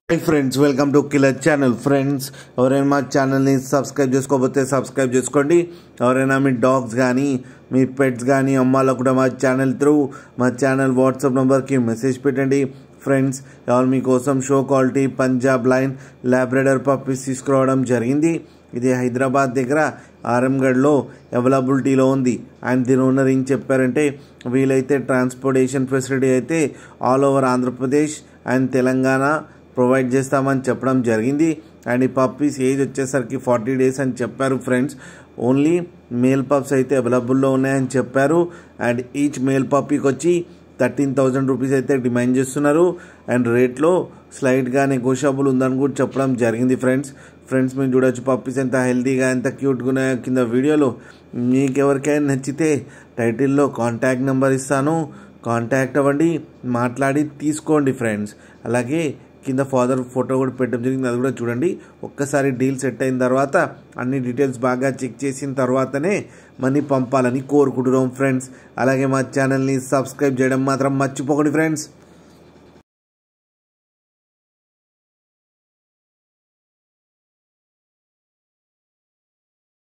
hi friends welcome to killer channel friends ఎవరైనా మా ఛానల్ని సబ్స్క్రైబ్ చేసుకోకపోతే సబ్స్క్రైబ్ చేసుకోండి ఎవరైనా మీ డాగ్స్ కానీ మీ పెట్స్ కానీ అమ్మాలకు కూడా మా ఛానల్ త్రూ మా ఛానల్ వాట్సాప్ నెంబర్కి మెసేజ్ పెట్టండి ఫ్రెండ్స్ ఎవరు మీకోసం show quality Punjab line labrador puppies తీసుకురావడం జరిగింది ఇది హైదరాబాద్ దగ్గర ఆరంగఢ్లో అవైలబిలిటీలో ఉంది అండ్ దీని ఓనర్ ఏం చెప్పారంటే వీలైతే ట్రాన్స్పోర్టేషన్ ఫెసిలిటీ అయితే all over Andhra Pradesh and Telangana provide చేస్తామని చెప్పడం జరిగింది అండ్ ఈ పప్పీస్ ఏజ్ వచ్చేసరికి ఫార్టీ డేస్ అని చెప్పారు ఫ్రెండ్స్ ఓన్లీ మేల్ పప్స్ అయితే అవైలబుల్లో ఉన్నాయని చెప్పారు అండ్ ఈచ్ మేల్ పప్పీకి వచ్చి థర్టీన్ థౌజండ్ రూపీస్ అయితే డిమాండ్ చేస్తున్నారు అండ్ రేట్లో స్లైడ్గా నెగోషియబుల్ ఉందని కూడా చెప్పడం జరిగింది ఫ్రెండ్స్ ఫ్రెండ్స్ మీరు చూడొచ్చు పప్పీస్ ఎంత హెల్తీగా ఎంత క్యూట్గా ఉన్నాయో కింద వీడియోలో మీకు ఎవరికైనా నచ్చితే టైటిల్లో కాంటాక్ట్ నెంబర్ ఇస్తాను కాంటాక్ట్ అవ్వండి మాట్లాడి తీసుకోండి ఫ్రెండ్స్ అలాగే కింద ఫాదర్ ఫోటో కూడా పెట్టడం జరిగింది అది కూడా చూడండి ఒక్కసారి డీల్ సెట్ అయిన తర్వాత అన్ని డీటెయిల్స్ బాగా చెక్ చేసిన తర్వాతనే మనీ పంపాలని కోరుకుంటున్నాం ఫ్రెండ్స్ అలాగే మా ఛానల్ని సబ్స్క్రైబ్ చేయడం మాత్రం మర్చిపోకండి ఫ్రెండ్స్